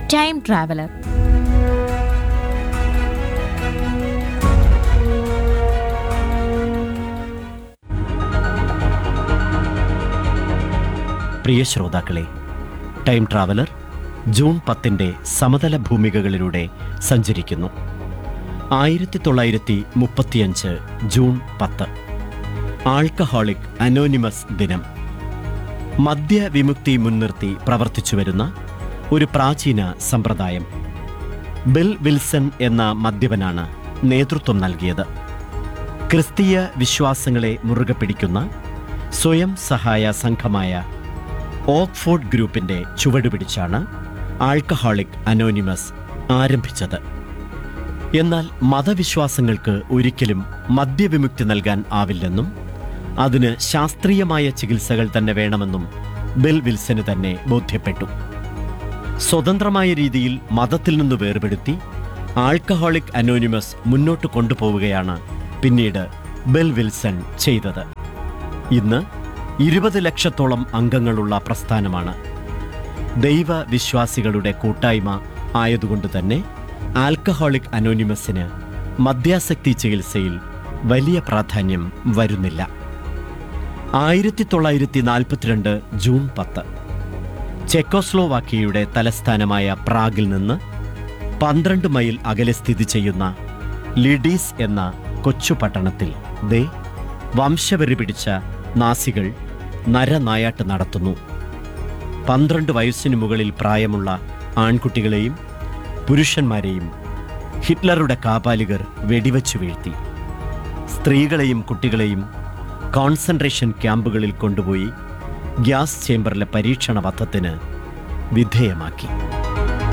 time traveller പ്രിയ ശ്രോതാക്കളെ time traveller June പത്തിൻ്റെ സമതല ഭൂമികകളിലൂടെ സഞ്ചരിക്കുന്നു ആയിരത്തി തൊള്ളായിരത്തി മുപ്പത്തിയഞ്ച് ജൂൺ പത്ത് ആൾക്കഹോളിക് അനോണിമസ് ദിനം മദ്യവിമുക്തി മുൻനിർത്തി പ്രവർത്തിച്ചു വരുന്ന ഒരു പ്രാചീന സമ്പ്രദായം ബിൽ വിൽസൺ എന്ന മദ്യപനാണ് നേതൃത്വം നൽകിയത് ക്രിസ്തീയ വിശ്വാസങ്ങളെ മുറുകെ പിടിക്കുന്ന സ്വയം സഹായ സംഘമായ ഓക്സ്ഫോർഡ് ഗ്രൂപ്പിന്റെ ചുവടുപിടിച്ചാണ് ആൾക്കഹോളിക് അനോണിമസ് ആരംഭിച്ചത് എന്നാൽ മതവിശ്വാസങ്ങൾക്ക് ഒരിക്കലും മദ്യവിമുക്തി നൽകാൻ ആവില്ലെന്നും അതിന് ശാസ്ത്രീയമായ ചികിത്സകൾ തന്നെ വേണമെന്നും ബിൽ വിൽസന് തന്നെ ബോധ്യപ്പെട്ടു സ്വതന്ത്രമായ രീതിയിൽ മതത്തിൽ നിന്ന് വേർപെടുത്തി ആൾക്കഹോളിക് അനോണിമസ് മുന്നോട്ട് കൊണ്ടുപോവുകയാണ് പിന്നീട് ബിൽ വിൽസൺ ചെയ്തത് ഇന്ന് ഇരുപത് ലക്ഷത്തോളം അംഗങ്ങളുള്ള പ്രസ്ഥാനമാണ് ദൈവവിശ്വാസികളുടെ കൂട്ടായ്മ ആയതുകൊണ്ട് തന്നെ ആൽക്കഹോളിക് അനോണിമസിന് മദ്യാസക്തി ചികിത്സയിൽ വലിയ പ്രാധാന്യം വരുന്നില്ല ആയിരത്തി തൊള്ളായിരത്തി നാൽപ്പത്തിരണ്ട് ജൂൺ പത്ത് ചെക്കോസ്ലോവാക്കിയയുടെ തലസ്ഥാനമായ പ്രാഗിൽ നിന്ന് പന്ത്രണ്ട് മൈൽ അകലെ സ്ഥിതി ചെയ്യുന്ന ലിഡീസ് എന്ന കൊച്ചു പട്ടണത്തിൽ ദേ വംശവെറി പിടിച്ച നാസികൾ നരനായാട്ട് നടത്തുന്നു പന്ത്രണ്ട് വയസ്സിന് മുകളിൽ പ്രായമുള്ള ആൺകുട്ടികളെയും പുരുഷന്മാരെയും ഹിറ്റ്ലറുടെ കാപാലികർ വെടിവെച്ചു വീഴ്ത്തി സ്ത്രീകളെയും കുട്ടികളെയും കോൺസെൻട്രേഷൻ ക്യാമ്പുകളിൽ കൊണ്ടുപോയി ഗ്യാസ് ചേംബറിലെ പരീക്ഷണ വധത്തിന് വിധേയമാക്കി